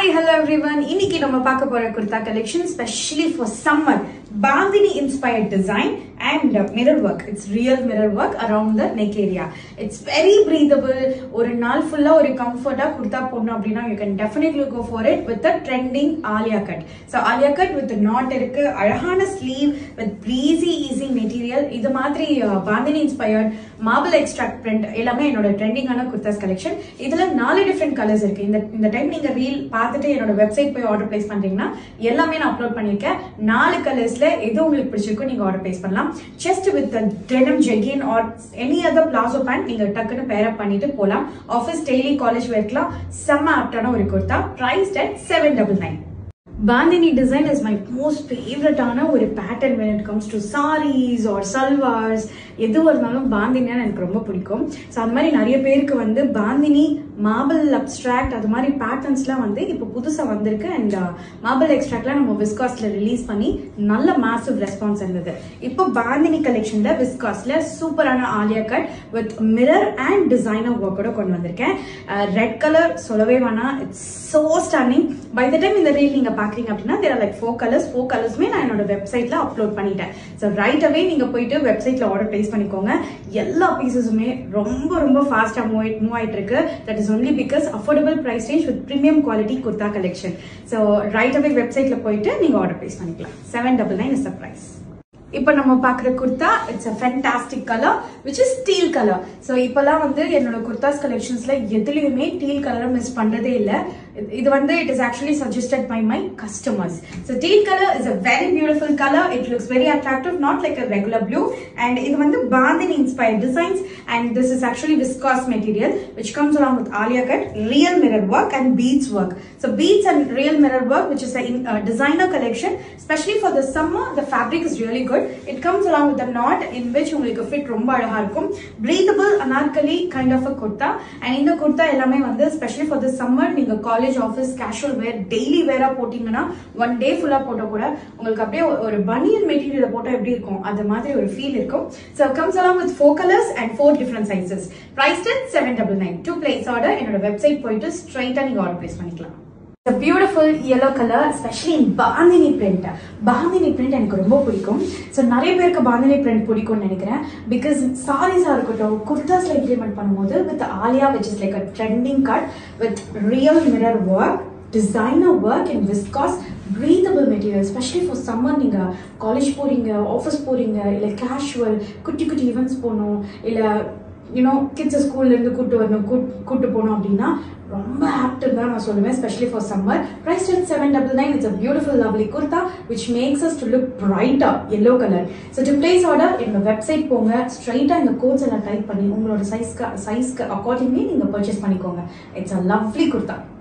hi hello everyone இன்னைக்கு நம்ம பார்க்க போற kurta collection specially for summer bandhani inspired design and mirror work it's real mirror work around the neck area it's very breathable ஒரு நாள் ஃபுல்லா ஒரு கம்ஃபர்ட்டா குர்தா போடணும் அப்படின்னா you can definitely go for it with trending Alia cut so Alia cut with knot இருக்கு அழகான sleeve with breezy easy material இது மாதிரி bandhani inspired marble extract print எல்லாமே என்னோட ட்ரெண்டிங்கான குர்தாஸ் கலெக்ஷன் இதுல நாலு டிஃப்ரெண்ட் கலர்ஸ் இருக்கு இந்த இந்த டைம் நீங்க ரீல் பார்த்துட்டு என்னோட வெப்சைட் போய் ஆர்டர் பிளேஸ் பண்றீங்கன்னா எல்லாமே நான் அப்லோட் பண்ணிருக்கேன் நாலு கலர்ஸ்ல எது உங்களுக்கு பிடிச்சிருக்கோ நீங்க ஆர்டர் பிளேஸ் பண்ணலாம் chest with denim jeggings or any other palazzo pant நீங்க டக்குன்னு பேர் அப் பண்ணிட்டு போலாம் ஆஃபீஸ் டெய்லி காலேஜ் வேர்க்கெல்லாம் செம்ம ஆப்டான ஒரு kurta price at seven double nine bandhani design is my most ஃபேவரட்டான ஒரு pattern when it comes to sarees or salwars எதுவாக இருந்தாலும் பாந்தினியா எனக்கு ரொம்ப பிடிக்கும் ஸோ அந்த மாதிரி நிறைய பேருக்கு வந்து பாந்தினி மார்பிள் அப்ஸ்ட்ராக்ட் அது மாதிரி பேட்டர்ன்ஸ்லாம் வந்து இப்போ புதுசாக வந்திருக்கு அண்ட் மார்பிள் எக்ஸ்ட்ராக்ட்லாம் நம்ம விஸ்காஸ்ல ரிலீஸ் பண்ணி நல்ல மாசிவ் ரெஸ்பான்ஸ் இருந்தது இப்போ பாந்தினி கலெக்ஷன்ல விஸ்காஸ்ல சூப்பரான Alia cut with mirror and designer ஒர்க்கோட கொண்டு வந்திருக்கேன் ரெட் கலர் சொல்லவே வேணாம் it's so stunning by the time இந்த ரீல் நீங்க பாக்குறீங்க அப்படின்னா there like four colours four கலர்ஸ்மே நான் என்னோட வெப்சைட்ல அப்லோட் பண்ணிட்டேன் ஸோ ரைட் அவே நீங்க போயிட்டு வெப்சைட்ல ஆர்டர் பிளேஸ் பண்ணிக்கோங்க எல்லா பீசஸுமே ரொம்ப ரொம்ப ஃபாஸ்டா மூவ் மூவ் ஆயிட்டு இருக்கு that is only because affordable price range with premium quality kurta collection so right away வெப்சைட்ல போயிட்டு நீங்க ஆர்டர் பிளேஸ் பண்ணிக்கலாம் seven double nine is the price இப்போ நம்ம பாக்குற kurta it's a fantastic colour which is teal colour so இப்போலாம் வந்து என்னோட குர்தாஸ் கலெக்ஷன்ஸ்ல எதுலையுமே டீல் கலரை மிஸ் பண்றதே இல்லை இது வந்து it is actually suggested by my customers so teal colour is a very beautiful colour it looks very attractive not like a regular blue and இது வந்து bandhani inspired designs and this is actually viscose material which comes along with Alia cut real mirror work and beads work so beads and real mirror work which is a designer collection specially for the summer the fabric is really good it comes along with a knot in which உங்களுக்கு fit ரொம்ப அழகா இருக்கும் breathable Anarkali kind of a kurta and இந்த குர்தா எல்லாமே வந்து specially for the summer நீங்க college office casual wear daily வேரா போட்டீங்கன்னா ஒன் டே ஃபுல்லா போட்ட கூட உங்களுக்கு அப்படியே ஒரு பனியன் மெட்டீரியல் போட்டா எப்படி இருக்கும் அது மாதிரி ஒரு ஃபீல் இருக்கும் so comes along with four colours and four different sizes price ten seven double nine to place order என்னோட வெப்சைட் போயிட்டு ஸ்ட்ரைட்டா நீங்க ஆர்டர் பிளேஸ் பண்ணிக்கலாம் beautiful yellow colour specially in bandhani print bandhani print எனக்கு ரொம்ப பிடிக்கும் ஸோ நிறைய பேருக்கு பாந்தினி பிரிண்ட் பிடிக்கும்னு நினைக்கிறேன் பிகாஸ் சாரீஸாக இருக்கட்டும் குர்தாஸ்ல இம்ப்ளிமெண்ட் பண்ணும்போது with Alia which is like a trending cut with real mirror work designer work in viscose breathable material specially for summer நீங்கள் காலேஜ் போகிறீங்க ஆஃபீஸ் போகிறீங்க இல்லை கேஷுவல் குட்டி குட்டி ஈவெண்ட்ஸ் போகணும் இல்லை யூனோ கிட்ஸை ஸ்கூல்லேருந்து கூட்டு வரணும் கூட்டு போகணும் அப்படின்னா ரொம்ப ஆப்ட் தான் நான் சொல்லுவேன் specially for summer price ten seven double nine it's a beautiful lovely kurta which makes us to look பிரைட்டா yellow colour so to place order என்னோட வெப்சைட் போங்க ஸ்ட்ரைட்டாக இந்த கோட்ஸ் எல்லாம் டைப் பண்ணி உங்களோட சைஸ்க்கு சைஸ்க்கு அக்கார்டிங்லி நீங்கள் பர்ச்சேஸ் பண்ணிக்கோங்க இட்ஸ் அ லவ்லி குர்தா